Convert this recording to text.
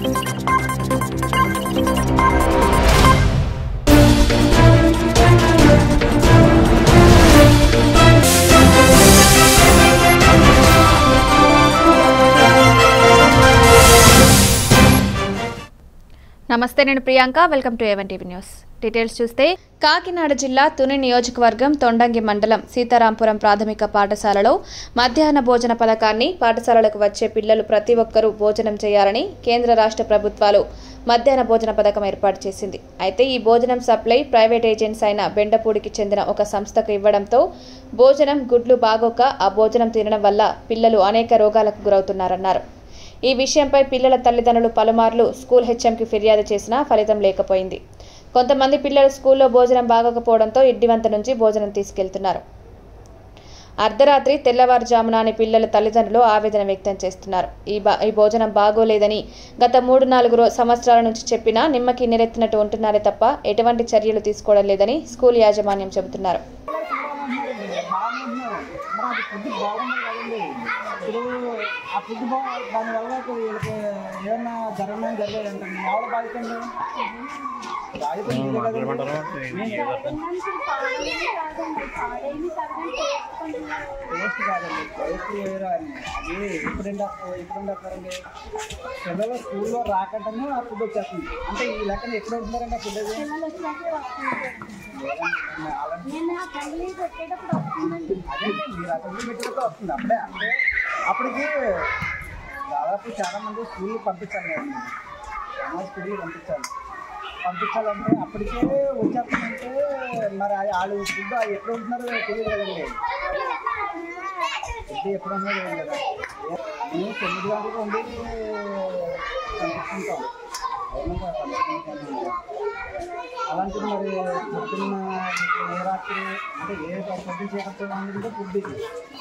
నమస్తే నేను Priyanka welcome to A one TV news details చూస్తే కాకినాడ జిల్లా తుని నియోజకవర్గం తొండంగి మండలం సీతారాంపురం ప్రాథమిక పాఠశాలలో మధ్యాహ్న భోజన పథకాన్ని పాఠశాలలకు వచ్చే పిల్లలు ప్రతి ఒక్కరూ భోజనం చేయాలని కేంద్ర రాష్ట్ర ప్రభుత్వాలు మధ్యాహ్న భోజన పథకం ఏర్పాటు చేసింది అయితే ఈ భోజనం సప్లై ప్రైవేట్ ఏజెన్సీ అయిన బెండపూడికి చెందిన ఒక సంస్థకు ఇవ్వడంతో భోజనం గుడ్లు బాగోక ఆ భోజనం తినడం వల్ల పిల్లలు అనేక రోగాలకు గురవుతున్నారన్నారు ఈ విషయంపై పిల్లల తల్లిదండ్రులు పలుమార్లు స్కూల్ హెచ్ఎంకి ఫిర్యాదు చేసినా ఫలితం లేకపోయింది కొంతమంది పిల్లలు స్కూల్లో భోజనం బాగోకపోవడంతో ఇడ్డివంత నుంచి భోజనం తీసుకెళ్తున్నారు అర్ధరాత్రి తెల్లవారుజామున అని పిల్లల తల్లిదండ్రులు ఆవేదన వ్యక్తం చేస్తున్నారు ఈ బా ఈ భోజనం బాగోలేదని గత మూడు నాలుగు రో సంవత్సరాల నుంచి చెప్పినా నిమ్మకి నీరెత్తినట్టు ఉంటున్నారే తప్ప ఎటువంటి చర్యలు తీసుకోవడం లేదని స్కూల్ యాజమాన్యం చెబుతున్నారు బాగుంటున్నారు మరి అది ఫుడ్ బాగుంది కదండి ఇప్పుడు ఆ ఫుడ్ బా దానివల్ల ఇప్పుడు వీళ్ళకి ఏమన్నా జరగడం జరిగేదంటే ఎవరు బాధ్యత అండి బాధ్యత మీదే కదండి టేస్ట్ కాదండి టేస్ట్ వేరు అని అది ఇప్పుడు ఇప్పుడు ఉంటారండి పిల్లలు స్కూల్లో రాకటమే ఆ ఫుడ్ వచ్చేస్తుంది అంటే ఈ లెక్కన ఎప్పుడు ఉంటున్నారండి ఆ ఫుడ్ అది అలాంటి అదే మీరు అసెంబ్లీ పెట్టినప్పుడు వస్తుంది అప్పుడే అంటే అప్పటికి దాదాపు చాలా మంది స్కూల్ పంపించాలి నేను చాలా స్కూల్ పంపించాలి పంపించాలంటే అప్పటికే వచ్చేస్తుందంటే మరి అది వాళ్ళు ఫుడ్ అది ఎప్పుడు ఉంటున్నారో తెలియదు కదండి ఫుడ్ ఎప్పుడు ఉన్నదో తెలియదు కదా మేము తొమ్మిది గంటలకు ఉండి పంపించుకుంటాం అవునా పంపించుకుంటాం అలాంటిది మరి పొద్దున్న ఏ రాత్రి అంటే ఏ పొద్దున్న చీకటి ఫుడ్ ఇది